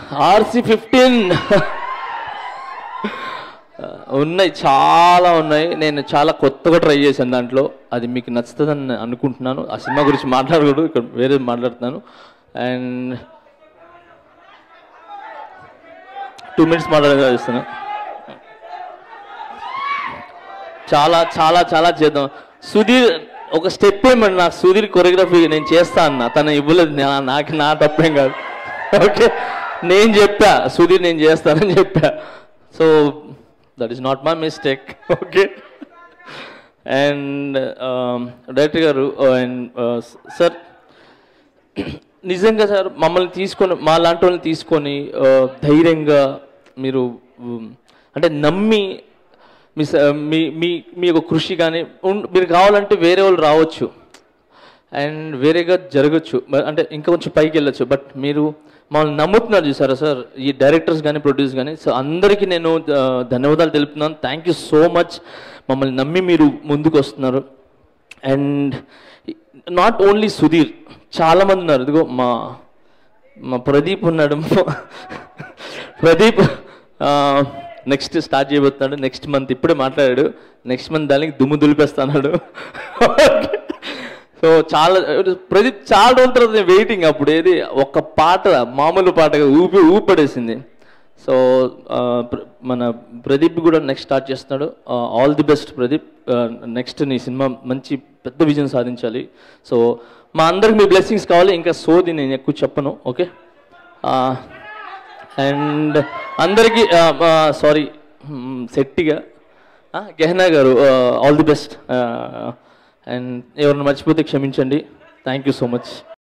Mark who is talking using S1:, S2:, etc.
S1: RC fifteen ఉన్నాయి చాలా ఉన్నాయి నేను చాలా కొత్తగా ట్రై చేశాను దాంట్లో అది మీకు నచ్చుతుందని నేను అనుకుంటున్నాను ఆ సినిమా గురించి మాట్లాడకూడదు ఇక్కడ వేరే మాట్లాడుతున్నాను అండ్ టూ మినిట్స్ మాట్లాడుతున్నా చాలా చాలా చాలా చేద్దాం సుధీర్ ఒక స్టెప్ ఏమండి నాకు సుధీర్ కొరియోగ్రఫీ నేను చేస్తా అన్న తను ఇవ్వలేదు నా- నాకు నా తప్పేం కాదు ఓకే నేను చెప్పా సుధీర్ నేను చేస్తానని చెప్పా so that is not my mistake okay and director గారు అండ్ సార్ నిజంగా సార్ మమ్మల్ని తీసుకొని మా లాంటి వాళ్ళని తీసుకొని ఆ, ధైర్యంగా మీరు ఉమ్, అంటే నమ్మి మీ స- మీ మీ మీ యొక్క కృషి కానీ ఉన్- మీరు కావాలంటే వేరే వాళ్ళు రావచ్చు అండ్ వేరేగా జరగచ్చు మ- అంటే ఇంకా కొంచెం పైకి వెళ్ళొచ్చు బట్ మీరు మమ్మల్ని నమ్ముతున్నారు చూసారా సార్ ఈ డైరెక్టర్స్ కానీ ప్రొడ్యూస్ కానీ సో అందరికీ నేను ఆ, ధన్యవాదాలు తెలుపుతున్నాను థ్యాంక్ యూ సో మచ్ మమ్మల్ని నమ్మి మీరు ముందుకు వస్తున్నారు అండ్ నాట్ ఓన్లీ సుధీర్ చాలా మంది ఉన్నారు ఇదిగో మా మా ప్రదీప్ ఉన్నాడు ప్రదీప్ నెక్స్ట్ స్టార్ట్ చేయబోతున్నాడు నెక్స్ట్ మంత్ ఇప్పుడే మాట్లాడాడు నెక్స్ట్ మంత్ దానికి దుమ్ము దులిపేస్తాడు సో చాలా ప్రదీప్ చాలా రోజుల తర్వాత వెయిటింగ్ అప్పుడు ఏది ఒక పాట మామూలు పాటగా ఊపి ఊపడేసింది సో ఆ, ప్ర- మన ప్రదీప్ కూడా నెక్స్ట్ స్టార్ట్ చేస్తున్నాడు all the best Pradeep next నీ సినిమా మంచి పెద్ద విజయం సాధించాలి సో మా అందరికి మీ బ్లెస్సింగ్స్ కావాలి ఇంకా సోది నేను ఎక్కువ చెప్పను ఓకే అండ్ అందరికీ సారీ సెట్టిగా గెహనా గారు ఆల్ ది బెస్ట్ అండ్ ఎవరిని మర్చిపోతే క్షమించండి థ్యాంక్ యూ సో మచ్